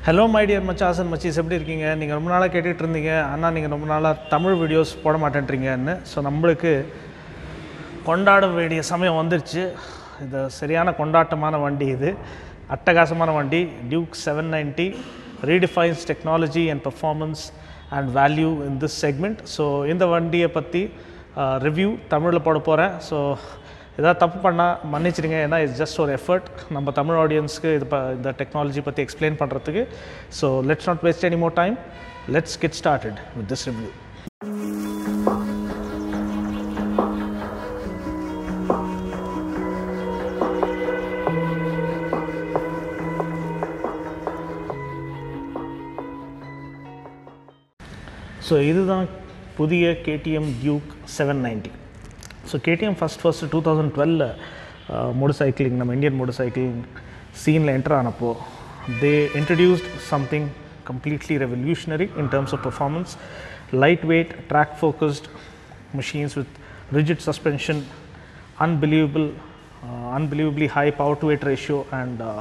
Hello my dear மச்சாஸ் and மச்சீஸ் எப்படி இருக்கீங்க நீங்கள் ரொம்ப நாளாக கேட்டுட்டு இருந்தீங்க ஆனால் நீங்கள் ரொம்ப நாளாக தமிழ் வீடியோஸ் போட மாட்டேன்றீங்கன்னு ஸோ நம்மளுக்கு கொண்டாட வேண்டிய சமயம் வந்துருச்சு இது சரியான கொண்டாட்டமான வண்டி இது அட்டகாசமான வண்டி Duke seven ninety redefines technology and performance and value in this segment so இந்த வண்டியை பற்றி ரிவ்யூ தமிழில் போட போகிறேன் ஸோ ஏதாவது தப்பு பண்ணால் மன்னிச்சிடுங்க ஏன்னா இட்ஸ் ஜஸ்ட் ஒரு எஃபர்ட் நம்ம தமிழ் ஆடியன்ஸ்க்கு இது ப இந்த டெக்னாலஜி பற்றி எக்ஸ்பிளைன் பண்ணுறதுக்கு so let's not waste any more time let's get started with this review so இதுதான் புதிய KTM Duke seven ninety so KTM first first two thousand டுவெலில் மோட்டர் சைக்கிளிங் நம்ம இந்தியன் மோட்டர் சைக்கிளிங் சீனில் enter ஆனப்போ they introduced something completely revolutionary in terms of performance light weight track focused machines with rigid suspension, unbelievable, uh, unbelievably high power to weight ratio, and uh,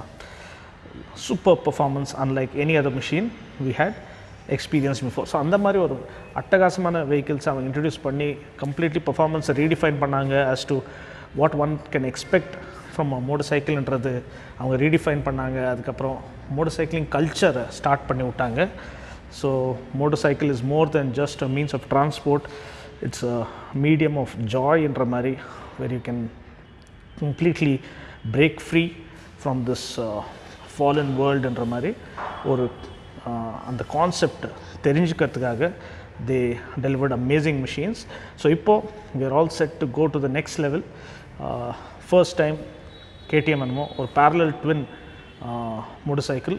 super performance unlike any other machine we had experienced before. So அந்த மாதிரி ஒரு அட்டகாசமான vehicles அவங்க introduce பண்ணி completely பர்ஃபார்மன்ஸை redefine பண்ணாங்க as to what one can expect from a motor சைக்கிள்ன்றது அவங்க ரீடிஃபைன் பண்ணாங்க அதுக்கப்புறம் மோட்டர் சைக்கிளிங் கல்ச்சரை ஸ்டார்ட் பண்ணி விட்டாங்க so motor motorcycle is more than just a means of transport it's a medium of ஜாய்ன்ற மாதிரி where you can completely break free from this fallen வேர்ல்டுன்ற மாதிரி ஒரு uh, அந்த கான்செப்ட் தெரிஞ்சுக்கிறதுக்காக they delivered amazing machines so இப்போது we are all set to go to the next level first time KTM என்னமோ ஒரு parallel ட்வின் மோட்டர் சைக்கிள்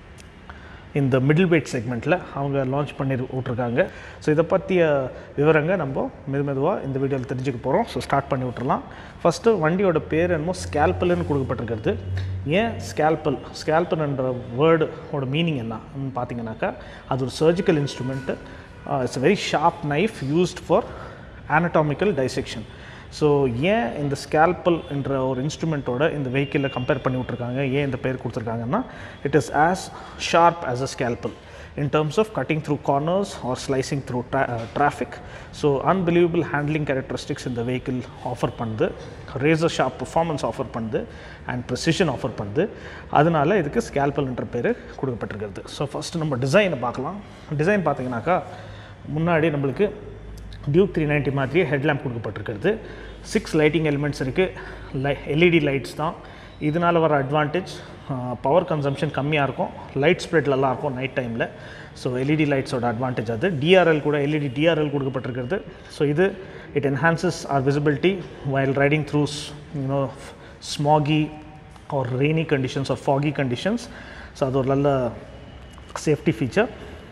இந்த middle weight செக்மெண்ட்டில் அவங்க லான்ச் பண்ணி விட்ருக்காங்க ஸோ இதை பற்றிய விவரங்க நம்ம மெது மெதுவாக இந்த வீடியோவில் தெரிஞ்சுக்க போகிறோம் ஸோ ஸ்டார்ட் பண்ணி விட்டுறலாம் ஃபஸ்ட்டு வண்டியோட பேர் என்னமோ ஸ்கேல்பல்னு கொடுக்கப்பட்டிருக்கிறது ஏன் ஸ்கேல்பல் ஸ்கேல்பல்ன்ற வேர்டோட மீனிங் என்னன்னு பார்த்தீங்கன்னாக்கா அது ஒரு surgical instrument it's very sharp knife used for anatomical dissection so ஏன் இந்த ஸ்கேல்பல் என்ற ஒரு இன்ஸ்ட்ருமெண்ட்டோட இந்த வெஹிக்கிளில் கம்பேர் பண்ணி விட்ருக்காங்க ஏன் இந்த பேர் கொடுத்துருக்காங்கன்னா it is as sharp as a scalpel in terms of cutting through corners or slicing through traffic so unbelievable handling characteristics இந்த வெஹிக்கிள் ஆஃபர் பண்ணுது ரேசர் ஷார்ப் பர்ஃபார்மன்ஸ் ஆஃபர் பண்ணுது அண்ட் ப்ரெசிஷன் ஆஃபர் பண்ணுது அதனால இதுக்கு ஸ்கேல்பல்ன்ற பேர் கொடுக்கப்பட்டிருக்கிறது ஸோ ஃபஸ்ட்டு நம்ம டிசைனை பார்க்கலாம் டிசைன் பார்த்தீங்கன்னாக்கா முன்னாடி நம்மளுக்கு டியூக் த்ரீ நைன்ட்டி மாதிரியே ஹெட்லேம்ப் கொடுக்கப்பட்டிருக்கிறது சிக்ஸ் லைட்டிங் எலிமெண்ட்ஸ் இருக்குது லை எல்இடி லைட்ஸ் தான் இதனால் வர அட்வான்டேஜ் பவர் கன்சம்ஷன் கம்மியாக இருக்கும் லைட் ஸ்ப்ரெட் நல்லா இருக்கும் நைட் டைமில் ஸோ எல்இடி லைட்ஸோட அட்வான்டேஜ் அது டிஆர்எல் கூட எல்இடி டிஆர்எல் கொடுக்கப்பட்டிருக்கிறது ஸோ இது it enhances our visibility while riding through you know smoky or rainy conditions or foggy conditions so அது ஒரு நல்ல சேஃப்டி ஃபீச்சர்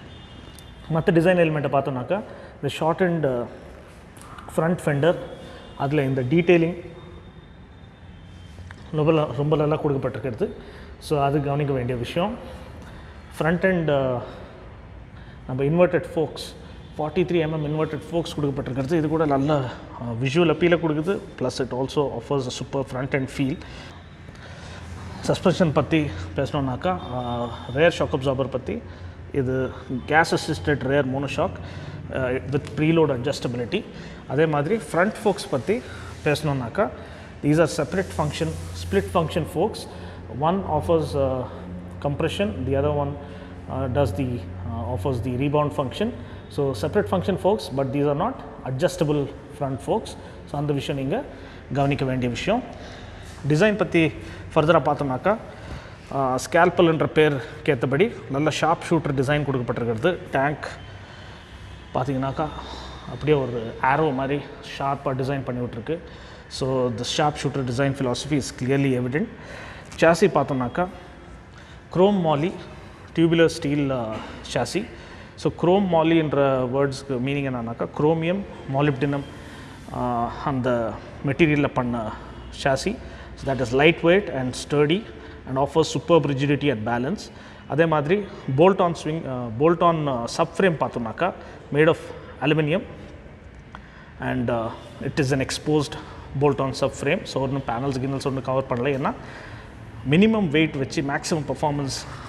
மற்ற டிசைன் எலிமெண்ட்டை பார்த்தோம்னாக்கா இந்த ஷார்ட் அண்ட் ஃப்ரண்ட் ஃபெண்டர் அதில் இந்த டீட்டெயிலிங் ரொம்ப ரொம்ப நல்லா கொடுக்கப்பட்டிருக்கிறது ஸோ அது கவனிக்க வேண்டிய விஷயம் ஃப்ரண்ட் அண்ட் நம்ம inverted forks forty three MM inverted forks கொடுக்கப்பட்டிருக்கிறது இது கூட நல்ல விஷுவல் அப்பீலை கொடுக்குது plus it also offers a super front and feel suspension பற்றி பேசணுன்னாக்கா ரேர் ஷாக் அப்சார்பர் பற்றி இது gas assisted rear monoshock with preload adjustability அதே மாதிரி ஃப்ரண்ட் ஃபோக்ஸ் பற்றி பேசணுன்னாக்கா these are separate function split function forks one offers compression the other one does the offers the rebound function so separate function forks but these are not adjustable front forks so அந்த விஷயம் நீங்கள் கவனிக்க வேண்டிய விஷயம் design பற்றி ஃபர்தராக பார்த்தோம்னாக்கா ஸ்கேல்பல்ன்ற பேருக்கு ஏற்றபடி நல்ல ஷார்ப் ஷூட்டர் டிசைன் கொடுக்கப்பட்டிருக்கிறது டேங்க் பார்த்தீங்கன்னாக்கா அப்படியே ஒரு ஆரோ மாதிரி ஷார்ப்பாக டிசைன் பண்ணி விட்ருக்கு so the sharp shooter design philosophy is clearly evident sassy பார்த்தோம்னாக்கா குரோம் மாலி tubular steel sassy so chrome மாலின்ற வேர்ட்ஸ்க்கு meaning என்னன்னாக்கா குரோமியம் மாலிப்டினம் அந்த மெட்டீரியலில் பண்ண sassy so that is light weight and sturdy and offers super rigidity and balance அதே மாதிரி bolt on swing bolt on sub frame பார்த்தோம்னாக்கா made of aluminium and it is an exposed bolt on sub frame so ஒன்றும் panels கினல்ஸ் ஒன்றும் cover பண்ணல ஏன்னா minimum weight வச்சு maximum performance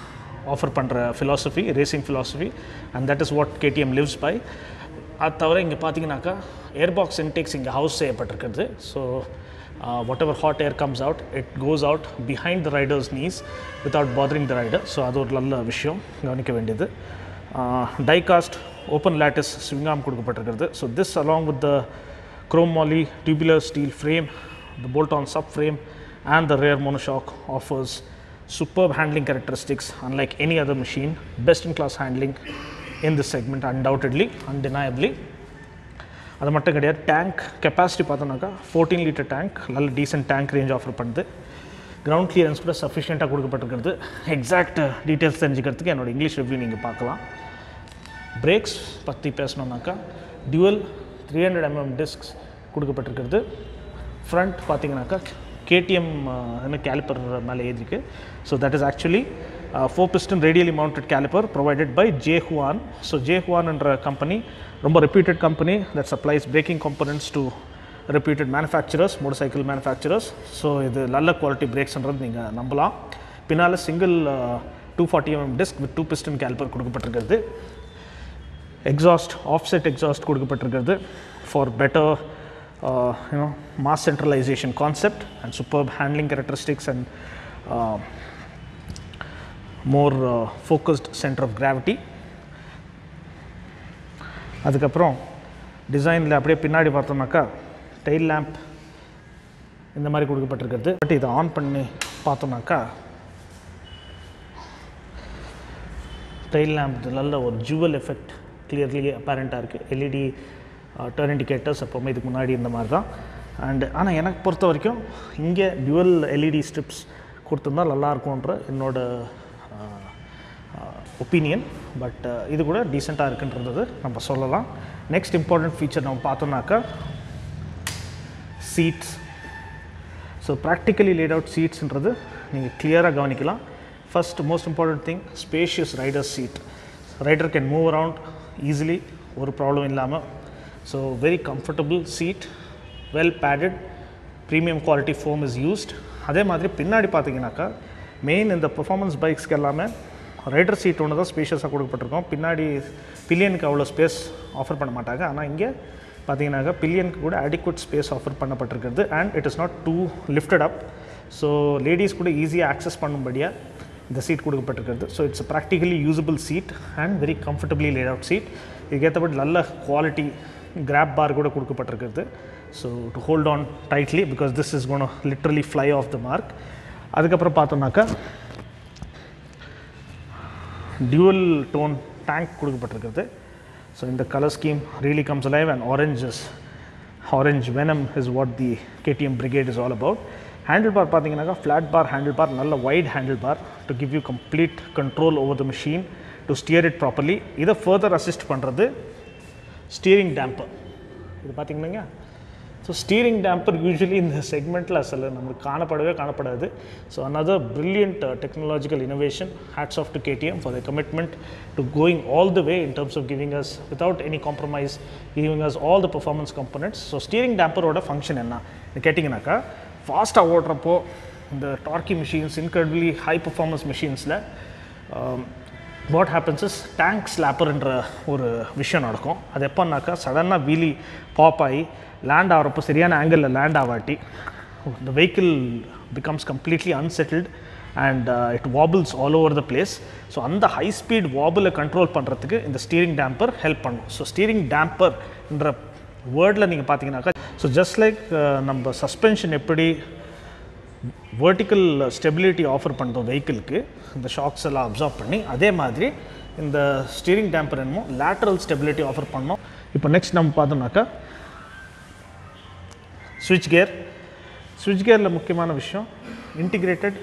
offer பண்ணுற philosophy racing philosophy and that is what KTM lives by அது தவிர இங்கே பார்த்தீங்கன்னாக்கா ஏர்பாக்ஸ் இன்டேக்ஸ் இங்கே ஹவுஸ் செய்யப்பட்டிருக்கிறது so whatever hot air comes out it goes out behind the riders knees without bothering the rider so அது ஒரு நல்ல விஷயம் கவனிக்க வேண்டியது டைகாஸ்ட் ஓப்பன் லேட்டஸ் ஸ்விங்காம் கொடுக்கப்பட்டிருக்கிறது so this along with the chrome moly tubular steel frame the bolt on subframe and the rear monoshock offers superb handling characteristics unlike any other machine best in class handling in this segment undoubtedly undeniably அது மட்டும் கிடையாது tank capacity பார்த்தோம்னாக்கா fourteen litre tank நல்ல decent tank range offer பண்ணுது ground clearance கூட சஃபிஷியண்ட்டாக கொடுக்கப்பட்டிருக்கிறது exact details தெரிஞ்சுக்கிறதுக்கு என்னோட இங்கிலீஷ் ரிவ்யூ நீங்கள் பார்க்கலாம் பிரேக்ஸ் பற்றி பேசணுன்னாக்கா dual three hundred mm discs கொடுக்கப்பட்டிருக்கிறது ஃப்ரண்ட் பார்த்தீங்கன்னாக்கா கேடிஎம் என்ன கேலிப்பர் மேலே ஏறிருக்கு so that is actually four piston radially mounted caliper provided by J Juan so J ஹுவான்ன்ற கம்பெனி ரொம்ப reputed company that supplies braking components to reputed manufacturers motorcycle manufacturers so இது நல்ல quality பிரேக்ஸ்ன்றது நீங்கள் நம்பலாம் பின்னால் single two forty mm disc with two piston caliper கொடுக்கப்பட்டிருக்கிறது exhaust offset exhaust கொடுக்கப்பட்டிருக்கிறது for better you know mass centralisation concept and super handling characteristics and more focused centre of gravity அதுக்கப்புறம் டிசைனில் அப்படியே பின்னாடி பார்த்தோம்னாக்கா டெயில் லேம்ப் இந்த மாதிரி கொடுக்கப்பட்டிருக்கிறது பட் இதை ஆன் பண்ணி பார்த்தோம்னாக்கா டெயில் லேம்ப் நல்ல ஒரு ஜுவல் எஃபெக்ட் கிளியர்லி அப்பேரண்ட்டாக இருக்குது எல்இடி டர்ன் இண்டிகேட்டர்ஸ் எப்போவுமே இதுக்கு முன்னாடி இந்த மாதிரி தான் அண்டு ஆனால் எனக்கு பொறுத்த வரைக்கும் இங்கே டியூவல் எல்இடி ஸ்ட்ரிப்ஸ் கொடுத்துருந்தா நல்லாயிருக்கும்ன்ற என்னோட ஒப்பீனியன் பட் இது கூட டீசெண்டாக இருக்குன்றது நம்ம சொல்லலாம் நெக்ஸ்ட் இம்பார்ட்டண்ட் ஃபீச்சர் நம்ம பார்த்தோம்னாக்கா seats so practically laid out சீட்ஸ்ன்றது நீங்கள் கிளியராக கவனிக்கலாம் first most important thing spacious rider seat rider can move around easily ஒரு ப்ராப்ளம் இல்லாமல் so very comfortable seat well padded premium quality foam is used அதே மாதிரி பின்னாடி பார்த்தீங்கன்னாக்கா மெயின் இந்த பெர்ஃபார்மன்ஸ் பைக்ஸ்க்கு எல்லாமே ரைடர் சீட் ஒன்று தான் ஸ்பேஷியஸாக கொடுக்கப்பட்டிருக்கோம் பின்னாடி பில்லியனுக்கு அவ்வளோ ஸ்பேஸ் ஆஃபர் பண்ண மாட்டாங்க ஆனால் இங்கே பார்த்தீங்கன்னாக்கா பில்லியனுக்கு கூட அடிக்குவட் ஸ்பேஸ் ஆஃபர் பண்ணப்பட்டிருக்கிறது and it is not too lifted up so ladies கூட ஈஸியாக ஆக்சஸ் பண்ணும்படியாக இந்த சீட் கொடுக்கப்பட்டிருக்கிறது so it's practically usable seat and very comfortably laid out seat இதுக்கேற்றபடி நல்ல குவாலிட்டி கிராப் பார் கூட கொடுக்கப்பட்டிருக்கிறது so to hold on tightly because this is gonna literally fly off the mark அதுக்கப்புறம் பார்த்தோம்னாக்கா டியூவல் டோன் டேங்க் கொடுக்கப்பட்டிருக்கிறது so இந்த colour scheme really comes alive and oranges orange venom is what the KTM Brigade is all about handle bar பார்த்தீங்கன்னாக்கா flat bar handle bar நல்ல wide handle bar to give you complete control over the machine to steer it properly இதை further assist பண்ணுறது steering damper இது பார்த்தீங்கன்னாங்க so steering damper usually இந்த செக்மெண்ட்டில் சில நம்மளுக்கு காணப்படவே காணப்படாது so another brilliant uh, technological innovation hats off to KTM for their commitment to going all the way in terms of giving us without any compromise giving us all the performance components so steering டேம்பரோட function என்ன கேட்டிங்கனாக்கா ஃபாஸ்ட்டாக ஓட்டுறப்போ இந்த torquey machines incredibly high performance மிஷின்ஸில் what happens is tank ஸ்லாப்பர்ன்ற ஒரு விஷயம் நடக்கும் அது எப்போனாக்கா சடனாக வீலி பாப் ஆகி லேண்ட் ஆகிறப்போ சரியான ஆங்கிளில் லேண்ட் ஆகாட்டி the vehicle becomes completely unsettled and uh, it wobbles all over the place so அந்த ஹை ஸ்பீட் வாபிளை கண்ட்ரோல் பண்ணுறதுக்கு இந்த ஸ்டீரிங் டேம்பர் ஹெல்ப் பண்ணும் ஸோ ஸ்டீரிங் டேம்பர்ன்ற வேர்டில் நீங்கள் பார்த்தீங்கன்னாக்கா ஸோ ஜஸ்ட் லைக் நம்ம சஸ்பென்ஷன் எப்படி வெர்டிக்கல் ஸ்டெபிலிட்டி ஆஃபர் பண்ணுறோம் வெஹிக்கிளுக்கு இந்த ஷாக்ஸ் எல்லாம் அப்சார்ப் பண்ணி அதே மாதிரி இந்த ஸ்டீரிங் டேம்பர் என்னமோ லேட்ரல் ஸ்டெபிலிட்டி ஆஃபர் பண்ணோம் இப்போ நெக்ஸ்ட் நம்ம பார்த்தோம்னாக்கா ஸ்விட்ச் கியர் ஸ்விட்ச் கியரில் முக்கியமான விஷயம் இன்டிகிரேட்டட்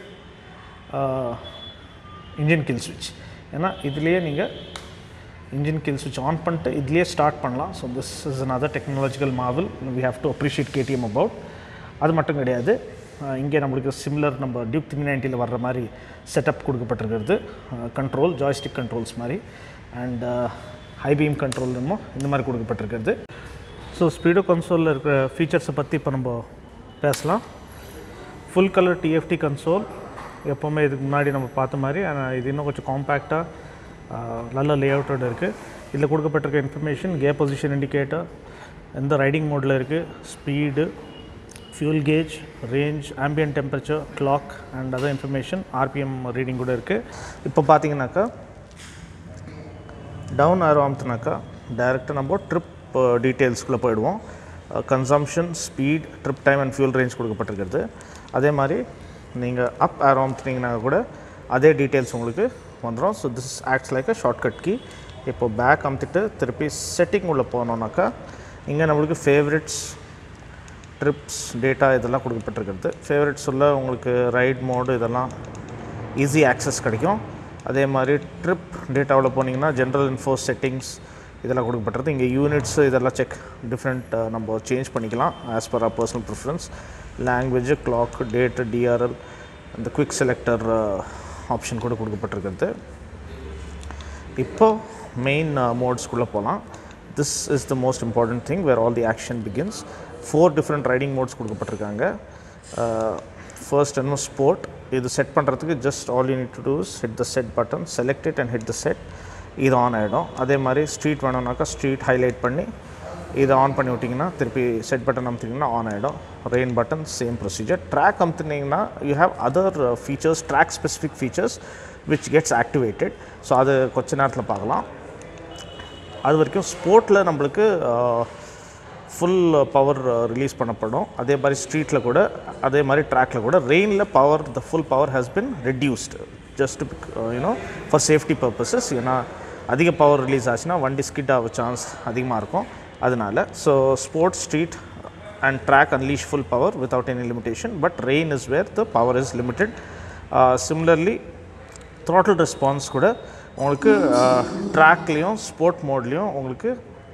இன்ஜின் கில் ஸ்விட்ச் ஏன்னா இதுலேயே நீங்கள் இன்ஜின் கில் ஸ்விட்ச் ஆன் பண்ணிட்டு இதுலேயே ஸ்டார்ட் பண்ணலாம் so this is another technological marvel we have to appreciate KTM about அது மட்டும் கிடையாது அஹ் இங்கே நம்மளுக்கு சிமிலர் நம்ம டியூக் த்ரீ நைன்ட்டியில் வர்ற மாதிரி செட்டப் கொடுக்கப்பட்டிருக்கிறது கண்ட்ரோல் ஜாய்ஸ்டிக் கண்ட்ரோல்ஸ் மாதிரி அண்ட் ஹை பீம் கண்ட்ரோல் என்னமோ இந்த மாதிரி கொடுக்கப்பட்டிருக்கிறது ஸோ ஸ்பீடோ கன்சோலில் இருக்கிற ஃபீச்சர்ஸை பற்றி இப்போ நம்ம பேசலாம் ஃபுல் கலர் டிஎஃப்டி கன்சோல் எப்போவுமே இதுக்கு முன்னாடி நம்ம பார்த்த மாதிரி ஆனால் இது இன்னும் கொஞ்சம் காம்பேக்டாக நல்ல லேஅவுட்டோட இருக்குது இதில் கொடுக்கப்பட்டிருக்க இன்ஃபர்மேஷன் கே பொசிஷன் இண்டிகேட்டர் எந்த ரைடிங் மோடில் இருக்குது speed fuel gauge range ambient temperature clock and other information RPM reading கூட இருக்குது இப்போ பார்த்தீங்கன்னாக்கா டவுன் ஆரோ அமுத்துனாக்கா டைரெக்டாக நம்ம ட்ரிப் டீட்டெயில்ஸ்குள்ளே போயிடுவோம் consumption speed trip time and fuel range கொடுக்கப்பட்டிருக்கிறது அதே மாதிரி நீங்கள் அப் ஆரோ அமுத்துனீங்கன்னா கூட அதே டீட்டெயில்ஸ் உங்களுக்கு வந்துடும் so this acts like a shortcut key இப்போ பேக் அமுத்திட்டு திருப்பி செட்டிங் உள்ளே போனோம்னாக்கா இங்கே நம்மளுக்கு ஃபேவரட்ஸ் ட்ரிப்ஸ் டேட்டா இதெல்லாம் கொடுக்கப்பட்டிருக்கிறது ஃபேவரட்ஸ் உள்ள உங்களுக்கு ரைட் மோடு இதெல்லாம் ஈஸி ஆக்சஸ் கிடைக்கும் அதே மாதிரி ட்ரிப் டேட்டாவில் போனீங்கன்னா ஜென்ரல் இன்ஃபோ செட்டிங்ஸ் இதெல்லாம் கொடுக்கப்பட்டிருக்கு இங்கே யூனிட்ஸ் இதெல்லாம் செக் டிஃப்ரெண்ட் நம்ம சேஞ்ச் பண்ணிக்கலாம் as per our personal preference language clock date DRL அந்த குவிக் செலக்டர் ஆப்ஷன் கூட கொடுக்கப்பட்டிருக்கிறது இப்போ மெயின் மோட்ஸ்குள்ளே போகலாம் this is the most important thing where all the action begins four different riding modes கொடுக்கப்பட்டிருக்காங்க first என்ன ஸ்போர்ட் இது செட் பண்ணுறதுக்கு just all you need to do's hit the set button select it and hit the set இது on ஆகிடும் அதே மாதிரி street வேணும்னாக்கா street highlight பண்ணி இதை ஆன் பண்ணி விட்டிங்கன்னா திருப்பி செட் பட்டன் அமுத்திங்கன்னா ஆன் ஆகிடும் rain button same procedure track அமுத்துனீங்கன்னா you have other features track specific features which gets activated so அது கொஞ்ச நேரத்தில் பார்க்கலாம் அது வரைக்கும் ஸ்போர்ட்டில் நம்மளுக்கு ஃபுல் பவர் ரிலீஸ் பண்ணப்படும் அதே மாதிரி ஸ்ட்ரீட்டில் கூட அதே மாதிரி ட்ராக்ல கூட ரெயினில் power the full power has been reduced just you know for safety purposes ஏன்னா அதிக பவர் ரிலீஸ் ஆச்சுன்னா வண்டி ஸ்கிட் ஆக சான்ஸ் அதிகமாக இருக்கும் அதனால so sports street and track unleash full power without any limitation but rain is where the power is limited similarly throttle response கூட உங்களுக்கு ட்ராக்லேயும் ஸ்போர்ட் மோட்லேயும் உங்களுக்கு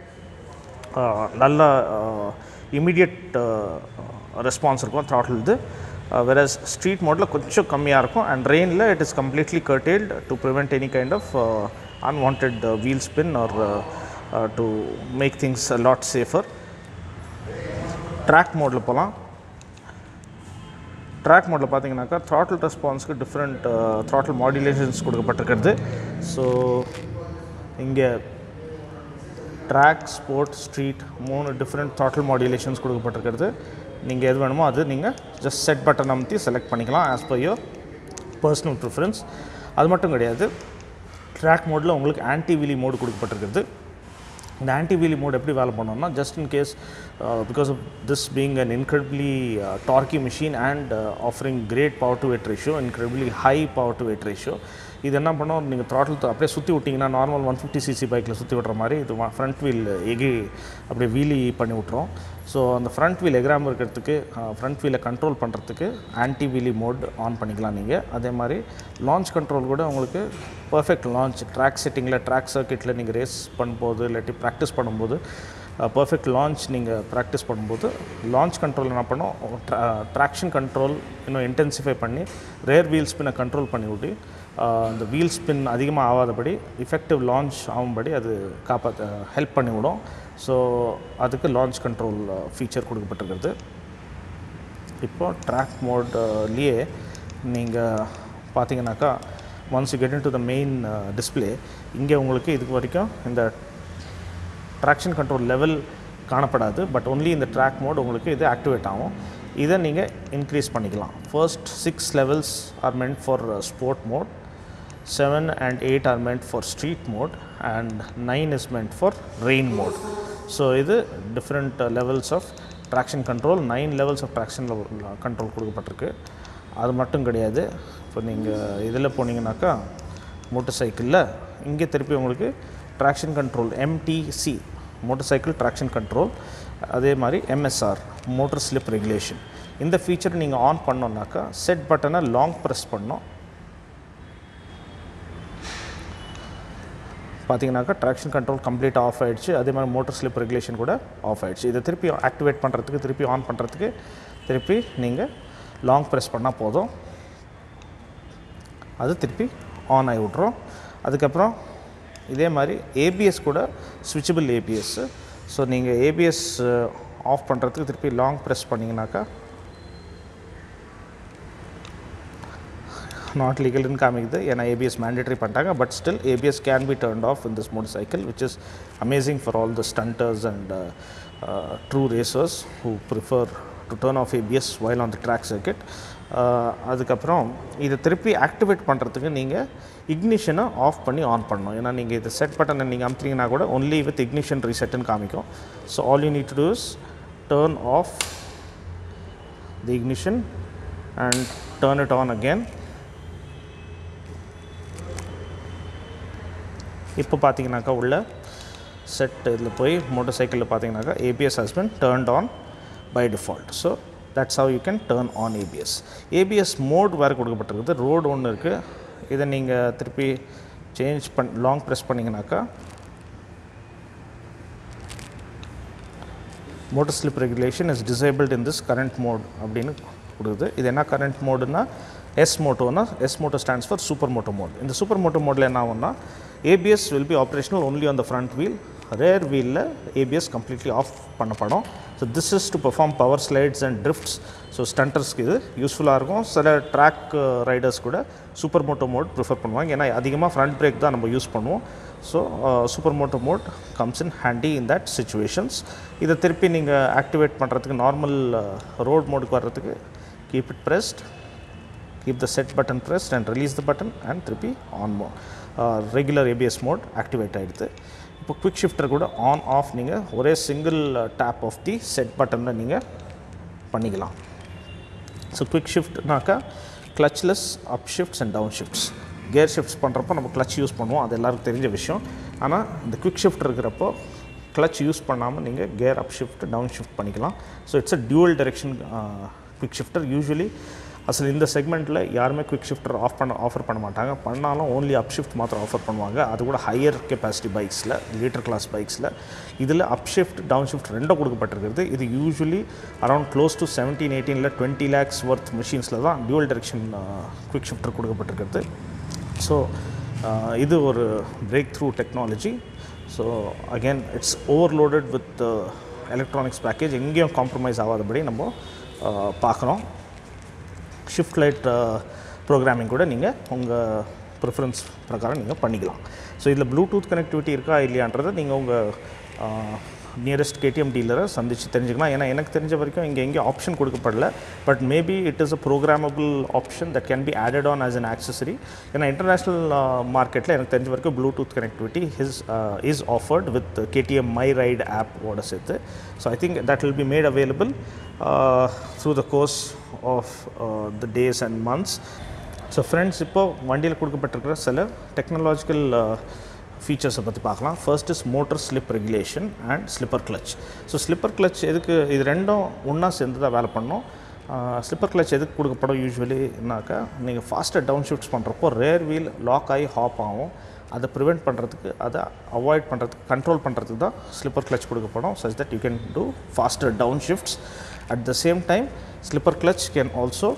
ஆஹ், நல்ல இமீடியட் ரெஸ்பான்ஸ் இருக்கும் த்ராட்டில்து வெரஸ் ஸ்ட்ரீட் மோடில் கொஞ்சம் கம்மியாக இருக்கும் அண்ட் ரெயினில் it is completely curtailed to prevent any kind of unwanted wheel spin or to make things lot safer track மோடில் போகலாம் ட்ராக் மோடில் பார்த்தீங்கன்னாக்கா த்ராட்டில் ரெஸ்பான்ஸ்க்கு டிஃப்ரெண்ட் த்ராட்டில் மாடுலேஷன்ஸ் கொடுக்கப்பட்டிருக்கிறது ஸோ இங்கே ட்ராக் ஸ்போர்ட் ஸ்ட்ரீட் மூணு டிஃப்ரெண்ட் த்ராட்டில் மாடுலேஷன்ஸ் கொடுக்கப்பட்டிருக்கிறது நீங்கள் எது வேணுமோ அது நீங்கள் ஜஸ்ட் செட் பட்டன் அமுத்தி செலக்ட் பண்ணிக்கலாம் as per your personal preference அது மட்டும் கிடையாது ட்ராக் மோடில் உங்களுக்கு ஆன்டி வீலி மோடு கொடுக்கப்பட்டிருக்கிறது இந்த ஆன்டி வீலி மோட் எப்படி வேலை பண்ணோம்னா just in case because of this being an incredibly torquey machine and offering great power to weight ratio incredibly high power to weight ratio இது என்ன பண்ணோம் நீங்கள் த்ராட்டில் அப்படியே சுற்றி விட்டிங்கன்னா நார்மல் ஒன் ஃபிஃப்டி சிசி பைக்கில் சுற்றி விட்ற மாதிரி இது ஃப்ரண்ட் வீல் எகி அப்படியே வீலி பண்ணி விட்ரும் ஸோ அந்த ஃப்ரண்ட் வீல் எக்ராம் இருக்கிறதுக்கு ஃப்ரண்ட் வீலை கண்ட்ரோல் பண்ணுறதுக்கு ஆன்டி வீலி மோட் ஆன் பண்ணிக்கலாம் நீங்கள் அதே மாதிரி லான்ச் கண்ட்ரோல் கூட உங்களுக்கு பர்ஃபெக்ட் லான்ச் ட்ராக் செட்டிங்கில் ட்ராக் சர்க்கிட்டில் நீங்கள் ரேஸ் பண்ணும்போது இல்லாட்டி ப்ராக்டிஸ் பண்ணும்போது பர்ஃபெக்ட் லான்ச் நீங்கள் ப்ராக்டிஸ் பண்ணும்போது லான்ச் கண்ட்ரோல் என்ன பண்ணோம் ட்ராக்ஷன் கண்ட்ரோல் இன்னும் இன்டென்சிஃபை பண்ணி ரேர் வீல் ஸ்பின்னை கண்ட்ரோல் பண்ணி விட்டு அந்த வீல் ஸ்பின் அதிகமாக ஆகாதபடி இஃபெக்டிவ் லான்ச் ஆகும்படி அது காப்பாற்ற ஹெல்ப் பண்ணிவிடும் ஸோ அதுக்கு லான்ச் கண்ட்ரோல் ஃபீச்சர் கொடுக்கப்பட்டிருக்கிறது இப்போ ட்ராக் மோட்லேயே நீங்கள் பார்த்தீங்கன்னாக்கா once you get into the main display இங்கே உங்களுக்கு இதுக்கு வரைக்கும் இந்த ட்ராக்ஷன் கண்ட்ரோல் லெவல் காணப்படாது பட் ஒன்லி இந்த ட்ராக் மோட் உங்களுக்கு இது ஆக்டிவேட் ஆகும் இதை நீங்கள் இன்க்ரீஸ் பண்ணிக்கலாம் first six levels are meant for sport mode seven and eight are meant for street mode and nine is meant for rain mode so இது different levels of traction control nine levels of traction control கொடுக்கப்பட்டிருக்கு அது மட்டும் கிடையாது இப்போ நீங்கள் இதில் போனீங்கன்னாக்கா motor சைக்கிளில் இங்கே திருப்பி உங்களுக்கு traction control MTC motor cycle traction control அதே மாதிரி எம்எஸ்ஆர் மோட்டர் ஸ்லிப் ரெகுலேஷன் இந்த ஃபீச்சர் நீங்கள் ஆன் பண்ணோன்னாக்கா செட் பட்டனை லாங் ப்ரெஸ் பண்ணோம் பார்த்தீங்கன்னாக்கா ட்ராக்ஷன் கண்ட்ரோல் கம்ப்ளீட் ஆஃப் ஆயிடுச்சு அதே மாதிரி மோட்டர் ஸ்லிப் ரெகுலேஷன் கூட ஆஃப் ஆயிடுச்சு இதை திருப்பி ஆக்டிவேட் பண்ணுறதுக்கு திருப்பி ஆன் பண்ணுறதுக்கு திருப்பி நீங்கள் லாங் ப்ரெஸ் பண்ணால் போதும் அது திருப்பி ஆன் ஆகி விட்ரும் அதுக்கப்புறம் இதே மாதிரி ஏபிஎஸ் கூட ஸ்விட்சபிள் ஏபிஎஸ் ஸோ நீங்கள் ஏபிஎஸ் ஆஃப் பண்ணுறதுக்கு திருப்பி லாங் ப்ரெஸ் பண்ணிங்கனாக்கா நாட் லீகல்னு காமிக்குது ஏன்னா ஏபிஎஸ் மேண்டேட்டரி பண்ணிட்டாங்க but still ABS can be turned off in this motorcycle which is amazing for all the stunters and true racers who prefer to turn off ABS while on the track circuit அதுக்கப்புறம் இதை திருப்பி activate பண்ணுறதுக்கு நீங்கள் இக்னிஷனை of பண்ணி on பண்ணணும் ஏன்னா நீங்கள் இது செட் பட்டனை நீங்கள் அமுத்துறீங்கன்னா கூட ஒன்லி வித் இக்னிஷன் ரீசெட்டுன்னு காமிக்கும் so all you need to do is turn off the ignition and turn it on again இப்போ பார்த்தீங்கன்னாக்கா உள்ள செட் இதில் போய் மோட்டர் சைக்கிளில் பார்த்தீங்கன்னாக்கா ABS has been turned on by default so that's how you can turn on ABS ABS mode வேறு கொடுக்கப்பட்டிருக்குது ரோடு ஒன்று இருக்குது இதை நீங்கள் திருப்பி சேஞ்ச் பண் லாங் ப்ரெஸ் பண்ணிங்கனாக்கா motor slip regulation is disabled in this current mode அப்படின்னு கொடுக்குது இது என்ன கரண்ட் மோடுனா எஸ் மோட்டோனா S moto stands for super moto mode இந்த சூப்பர் மோட்டோ மோடில் என்ன ஆகும்னா ABS will be operational only on the front wheel rear வீலில் ஏபிஎஸ் கம்ப்ளீட்லி ஆஃப் பண்ணப்படும் so this is to perform power slides and drifts so ஸ்டண்டர்ஸ்க்கு இது யூஸ்ஃபுல்லாக இருக்கும் சில ட்ராக் ரைடர்ஸ் கூட சூப்பர் மோட்டோ மோட் ப்ரிஃபர் பண்ணுவாங்க ஏன்னா அதிகமாக ஃப்ரண்ட் பிரேக் தான் நம்ம யூஸ் பண்ணுவோம் so super moto mode comes in handy in that situations இதை திருப்பி நீங்கள் ஆக்டிவேட் பண்ணுறதுக்கு நார்மல் ரோட் மோடுக்கு வர்றதுக்கு keep it pressed keep the set button pressed and release the button and திருப்பி ஆன் மோ ரெகுலர் ஏபிஎஸ் மோட் ஆக்டிவேட் ஆகிடுது இப்போ குவிக் ஷிஃப்டர் கூட ஆன் ஆஃப் நீங்கள் ஒரே single tap of the set பட்டனில் நீங்கள் பண்ணிக்கலாம் ஸோ குவிக் ஷிஃப்ட்னாக்கா clutchless up shifts and down shifts gear shifts பண்ணுறப்போ நம்ம கிளச் யூஸ் பண்ணுவோம் அது எல்லாருக்கும் தெரிஞ்ச விஷயம் ஆனால் இந்த குவிக் ஷிஃப்ட் இருக்கிறப்போ கிளச் யூஸ் பண்ணாமல் நீங்கள் gear up shift down shift பண்ணிக்கலாம் so it's a dual direction quick shifter usually அசல் இந்த செக்மெண்ட்டில் யாருமே குவிக் ஷிஃப்டர் ஆஃப் பண்ண ஆஃபர் பண்ண மாட்டாங்க பண்ணாலும் ஓன்லி அப் ஷிஃப்ட் மாத்திரம் ஆஃபர் பண்ணுவாங்க அது கூட ஹையர் கெப்பாசிட்டி பைக்ஸில் லீட்டர் கிளாஸ் பைக்ஸில் இதில் அப் ஷிஃப்ட் டவுன் ஷிஃப்ட் ரெண்டும் கொடுக்கப்பட்டிருக்கிறது இது usually around close to seventeen எயிட்டீனில் டுவெண்ட்டி லேக்ஸ் ஒர்த் மிஷின்ஸில் தான் டியூவல் டைரெக்ஷன் குவிக் ஷிஃப்டர் கொடுக்கப்பட்டிருக்கிறது ஸோ இது ஒரு break through technology so again it's overloaded with electronics package எங்கேயும் காம்ப்ரமைஸ் ஆகாதபடி நம்ம பார்க்குறோம் ஷிஃப்ட் லைட் ப்ரோக்ராமிங் கூட நீங்கள் உங்கள் ப்ரிஃபரன்ஸ் பிரகாரம் நீங்கள் பண்ணிக்கலாம் ஸோ இதில் ப்ளூடூத் கனெக்டிவிட்டி இருக்கா இல்லையான்றதை நீங்கள் உங்கள் நியரஸ்ட் கேடிஎம் டீலரை சந்தித்து தெரிஞ்சுக்கலாம் ஏன்னா எனக்கு தெரிஞ்ச வரைக்கும் இங்கே எங்கேயும் ஆப்ஷன் கொடுக்கப்படல but maybe it is a programmable option that can be added on as an accessory ஏன்னா இன்டர்நேஷ்னல் மார்க்கெட்டில் எனக்கு தெரிஞ்ச வரைக்கும் Bluetooth connectivity his is offered with KTM my ride app ஓட சேர்த்து so I think that will be made available through the course of the days and months so friends இப்போது வண்டியில் கொடுக்கப்பட்டிருக்கிற சில டெக்னாலஜிக்கல் ஃபீச்சர்ஸை பற்றி பார்க்கலாம் first is motor slip regulation and slipper clutch so slipper clutch எதுக்கு இது ரெண்டும் ஒன்றா சேர்ந்து தான் வேலை பண்ணோம் ஸ்லிப்பர் கிளச் எதுக்கு கொடுக்கப்படும் யூஸ்வலினாக்கா நீங்கள் ஃபாஸ்ட்டாக டவுன் ஷிஃப்ட்ஸ் பண்ணுறப்போ ரேர் வீல் லாக் ஆகி ஹாப் ஆகும் அதை ப்ரிவெண்ட் பண்ணுறதுக்கு அதை அவாய்ட் பண்ணுறதுக்கு கண்ட்ரோல் பண்ணுறதுக்கு தான் ஸ்லிப்பர் கிளச் கொடுக்கப்படும் such that you can do faster down shifts at the same time slipper clutch can also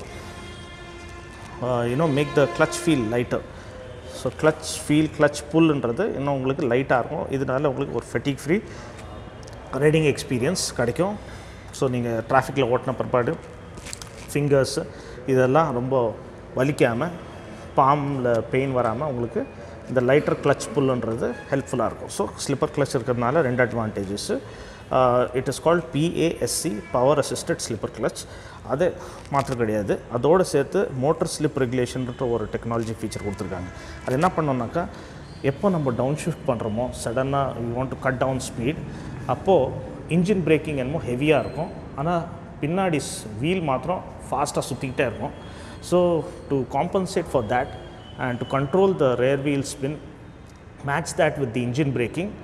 you know make the clutch feel lighter so clutch feel clutch புல்ன்றது இன்னும் உங்களுக்கு லைட்டாக இருக்கும் இதனால உங்களுக்கு ஒரு ஃபெட்டிக் ஃப்ரீ ரைடிங் எக்ஸ்பீரியன்ஸ் கிடைக்கும் ஸோ நீங்கள் டிராஃபிக்கில் ஓட்டின பிற்பாடு ஃபிங்கர்ஸு இதெல்லாம் ரொம்ப வலிக்காமல் பாமில் பெயின் வராமல் உங்களுக்கு இந்த லைட்டர் கிளச் புல்லுன்றது ஹெல்ப்ஃபுல்லாக இருக்கும் ஸோ ஸ்லிப்பர் கிளச் இருக்கிறதுனால ரெண்டு advantages it is called PASC power assisted slipper clutch அது மாற்றம் கிடையாது அதோடு சேர்த்து மோட்டர் ஸ்லிப் ரெகுலேஷன்ற ஒரு டெக்னாலஜி ஃபீச்சர் கொடுத்துருக்காங்க அது என்ன பண்ணோம்னாக்கா எப்போ நம்ம டவுன் ஷிஃப்ட் பண்ணுறோமோ சடனாக you want to cut down speed அப்போது இன்ஜின் பிரேக்கிங் என்னமோ ஹெவியாக இருக்கும் ஆனால் பின்னாடி வீல் மாத்திரம் ஃபாஸ்ட்டாக சுற்றிக்கிட்டே இருக்கும் so to compensate for that and to control the rear wheel spin match that with the engine braking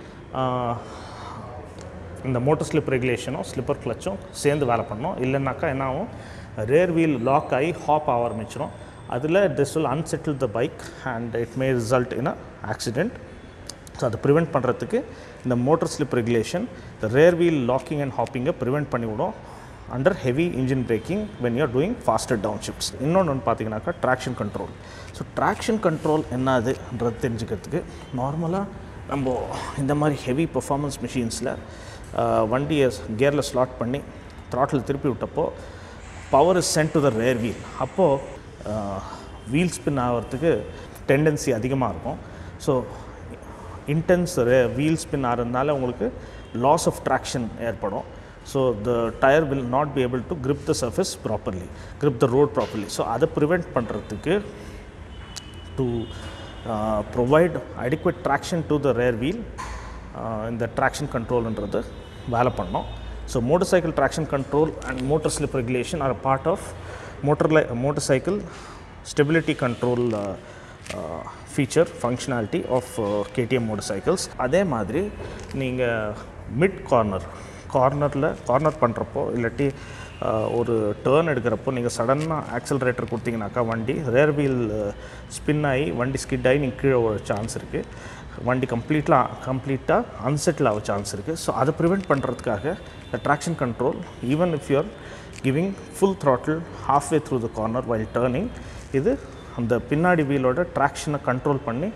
இந்த மோட்டர் ஸ்லிப் ரெகுலேஷனும் ஸ்லிப்பர் கிளச்சும் சேர்ந்து வேலை பண்ணோம் இல்லைன்னாக்கா என்ன ஆகும் ரேர் வீல் லாக் ஆகி ஹாப் ஆக ஆரம்பிச்சிடும் அதில் this will unsettle the bike and it may result in a accident so அதை ப்ரிவெண்ட் பண்ணுறதுக்கு இந்த மோட்டர் ஸ்லிப் ரெகுலேஷன் இந்த ரேர் வீல் லாக்கிங் அண்ட் ஹாப்பிங்கை ப்ரிவெண்ட் பண்ணிவிடும் under heavy engine braking when you're doing faster down shifts இன்னொன்று ஒன்று பார்த்தீங்கன்னாக்கா traction control so traction control என்னதுன்றது தெரிஞ்சுக்கிறதுக்கு நார்மலாக நம்ம இந்த மாதிரி ஹெவி பர்ஃபார்மன்ஸ் மிஷின்ஸில் வண்டியை கியரில் ஸ்லாட் பண்ணி த்ராட்டில் திருப்பி விட்டப்போ power is sent to the rear wheel அப்போது வீல் ஸ்பின் ஆகிறதுக்கு டெண்டன்சி அதிகமாக இருக்கும் ஸோ இன்டென்ஸ் வீல் ஸ்பின் ஆகிறதுனால உங்களுக்கு லாஸ் ஆஃப் ட்ராக்ஷன் ஏற்படும் so the tyre will not be able to grip the surface properly grip the road properly so அதை prevent பண்ணுறதுக்கு to provide adequate traction to the rear wheel uh, இந்த traction கண்ட்ரோல்ன்றது வேலை பண்ணோம் so motor cycle traction control and motor slip regulation are part of motor லை motor cycle stability control feature functionality of KTM motor cycles அதே மாதிரி நீங்கள் mid corner கார்னரில் corner பண்ணுறப்போ இல்லாட்டி அஹ், ஒரு டேர்ன் எடுக்கிறப்போ நீங்கள் சடனாக ஆக்சலரேட்டர் கொடுத்தீங்கனாக்கா வண்டி ரேர் வீல் ஸ்பின் ஆகி வண்டி ஸ்கிட் ஆகி நீங்கள் கீழே ஒரு சான்ஸ் இருக்குது வண்டி கம்ப்ளீட்டாக கம்ப்ளீட்டாக அன்செட்டில் ஆக சான்ஸ் இருக்குது ஸோ அதை ப்ரிவெண்ட் பண்ணுறதுக்காக இந்த traction control even if you're giving full throttle halfway through the corner while turning இது அந்த பின்னாடி வீலோட ட்ராக்ஷனை கண்ட்ரோல் பண்ணி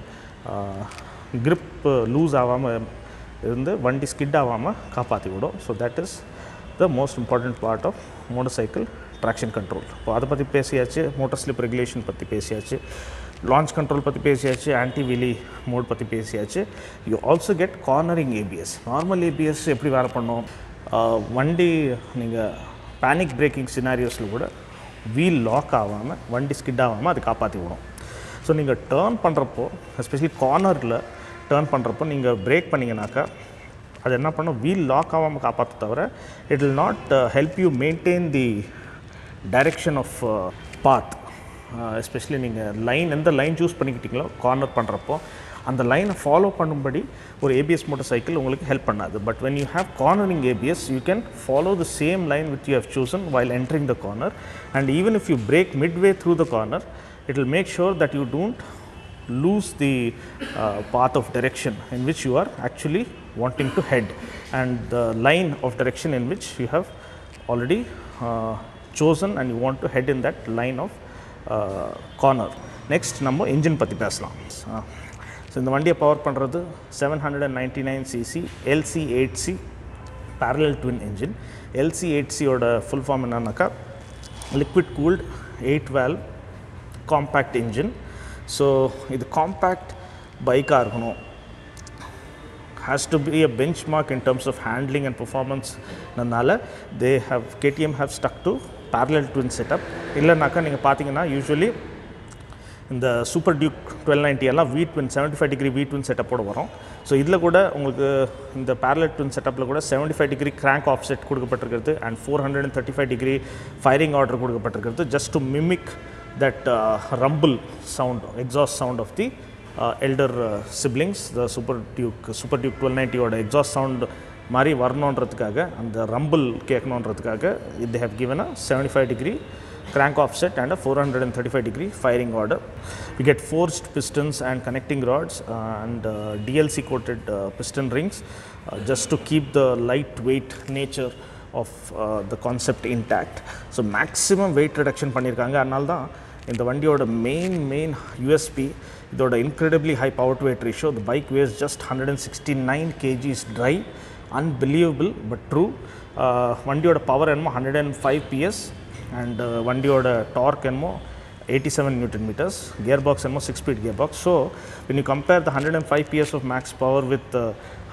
grip லூஸ் ஆகாமல் இருந்து வண்டி ஸ்கிட் ஆகாமல் காப்பாற்றி விடும் so that is the most important part of motor cycle traction control இப்போ அதை பற்றி பேசியாச்சு மோட்டர் ஸ்லிப் ரெகுலேஷன் பற்றி பேசியாச்சு லான்ச் கண்ட்ரோல் பற்றி பேசியாச்சு ஆன்டி வீலி மோட் பற்றி பேசியாச்சு you also get cornering ABS normal ABS எப்படி வேலை பண்ணும் ஆஹ் வண்டி நீங்கள் பேனிக் பிரேக்கிங் சினாரியோஸில் கூட வீல் லாக் ஆகாமல் வண்டி ஸ்கிட் ஆகாமல் அது காப்பாற்றி விடும் ஸோ நீங்கள் டேர்ன் பண்ணுறப்போ எஸ்பெஷலி கார்னரில் டேர்ன் பண்ணுறப்போ நீங்கள் பிரேக் பண்ணிங்கனாக்கா அது என்ன பண்ணும் வீல் லாக் ஆகாமல் காப்பாற்ற தவிர it will not help you maintain the direction of path especially நீங்கள் லைன் எந்த லைன் சூஸ் பண்ணிக்கிட்டீங்களோ கார்னர் பண்ணுறப்போ அந்த லைனை ஃபாலோ பண்ணும்படி ஒரு ஏபிஎஸ் மோட்டர் சைக்கிள் உங்களுக்கு ஹெல்ப் பண்ணாது but when you have cornering ABS you can follow the same line which you have chosen while entering the corner and even if you brake midway through the corner it will make sure that you don't lose the uh, path of direction in which you are actually wanting to head and the line of direction in which you have already uh, chosen and you want to head in that line of uh, corner next நம்ம engine பற்றி பேசலாம் so இந்த வண்டியை power பண்ணுறது seven hundred and ninety nine CC LC eight C parallel twin engine LC eight சியோட full form என்னன்னாக்கா liquid cooled eight valve compact engine so இது compact பைக்காக இருக்கணும் has to be a benchmark in terms of handling and performance னால they have KTM have stuck to parallel twin setup இல்லைனாக்கா நீங்கள் பார்த்தீங்கன்னா usually இந்த Super Duke twelve ninety எல்லாம் V twin seventy five degree V twin செட்டப்போட வரும் so இதில் கூட உங்களுக்கு இந்த பேரலட் ட்வின் செட்டப்பில் கூட seventy five degree crank offset கொடுக்கப்பட்டிருக்கிறது and four hundred and thirty five degree firing order கொடுக்கப்பட்டிருக்கிறது just to mimic that rumble sound exhaust sound of the elder siblings the Super Duke Super Duke twelve நைன்ட்டியோட exhaust sound மாதிரி வரணுன்றதுக்காக அந்த rumble கேட்கணுன்றதுக்காக they have given a 75 degree crank offset and a 435 degree firing order. We get forged pistons and connecting rods uh, and uh, DLC coated uh, piston rings uh, just to keep the lightweight nature of uh, the concept intact. So maximum weight reduction பண்ணியிருக்காங்க அதனால தான் இந்த வண்டியோட main main USP இதோட incredibly high power to weight ratio the bike weighs just hundred and sixty nine KGs dry unbelievable but true வண்டியோட power என்னமோ hundred and five PS and வண்டியோட torque என்னமோ eighty seven newton metres gear box என்னமோ six speed gear box so when you compare the 105 PS of max power with the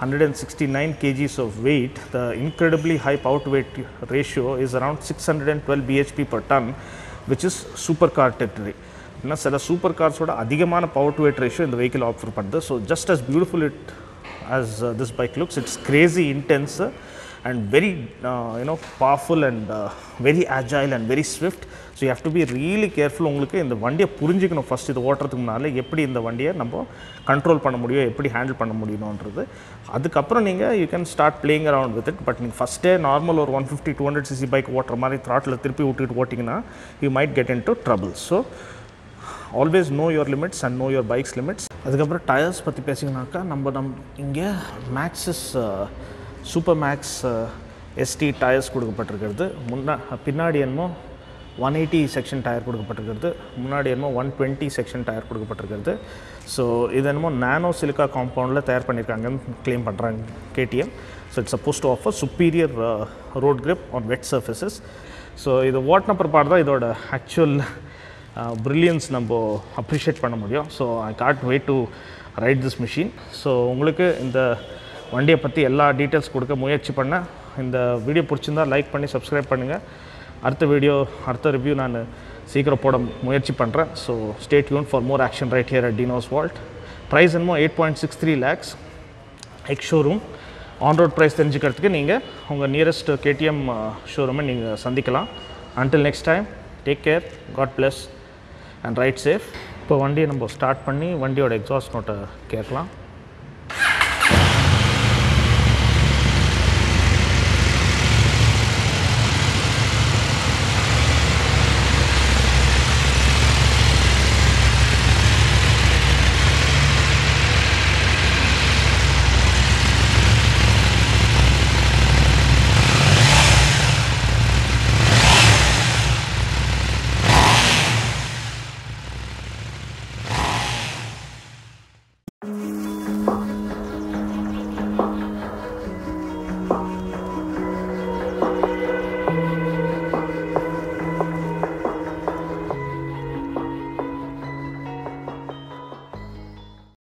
169 kgs of weight, the incredibly high power to weight ratio is around 612 bhp per ton, which is supercar territory. ஏன்னா சில super கார்ஸோட அதிகமான power to weight ratio இந்த vehicle offer பண்ணுது so just as beautiful it as uh, this bike looks. It's crazy intense uh, and very, uh, you know, powerful and uh, very agile and very swift. So you have to be really careful உங்களுக்கு இந்த வண்டியை புரிஞ்சுக்கணும் first இது ஓட்டுறதுக்கு முன்னால் எப்படி இந்த வண்டியை நம்ம கண்ட்ரோல் பண்ண முடியும் எப்படி ஹேண்டில் பண்ண முடியணுன்றது அதுக்கப்புறம் நீங்கள் you can start playing around with it but நீங்கள் ஃபஸ்ட்டே நார்மல் ஒரு one fifty two hundred CC bike ஓட்டுற மாதிரி த்ராட்டில் திருப்பி விட்டுட்டு ஓட்டிங்கன்னா you might get into trouble so always know your limits and know your bikes limits அதுக்கப்புறம் tyres பற்றி பேசிங்கனாக்கா நம்ம நம் இங்கே Maxxis Supermax ST tyres கொடுக்கப்பட்டிருக்கிறது முன்னா பின்னாடி என்னமோ ஒன் எயிட்டி செக்ஷன் டயர் கொடுக்கப்பட்டிருக்கிறது முன்னாடி என்னமோ ஒன் டுவெண்ட்டி செக்ஷன் டயர் கொடுக்கப்பட்டிருக்கிறது ஸோ இது என்னமோ நானோ சிலிக்கா காம்பவுண்டில் தயார் பண்ணியிருக்காங்கன்னு க்ளைம் பண்ணுறாங்க KTM so it's suppose to offer superior road grip on wet surfaces so இது ஓட்டின பிற்பாடு தான் இதோட ஆக்சுவல் ப்ரில்லியன்ஸ் நம்ம அப்ரிஷியேட் பண்ண முடியும் so I can't wait to ride this machine so உங்களுக்கு இந்த வண்டியை பற்றி எல்லா டீட்டெயில்ஸ் கொடுக்க முயற்சி பண்ணேன் இந்த வீடியோ பிடிச்சிருந்தா லைக் பண்ணி சப்ஸ்கிரைப் பண்ணுங்கள் அடுத்த வீடியோ அடுத்த ரிவ்யூ நான் சீக்கிரம் போட முயற்சி பண்ணுறேன் so stay tuned for more action right here at Dino's World price என்னமோ eight point six three lakhs ex showroom on road price தெரிஞ்சுக்கிறதுக்கு நீங்கள் உங்கள் நியரஸ்ட் கேடிஎம் ஷோரூமை நீங்கள் சந்திக்கலாம் until next time take care God bless and ride safe இப்போ வண்டியை நம்ம start பண்ணி வண்டியோட எக்ஸாஸ்ட் நோட்டை கேட்கலாம்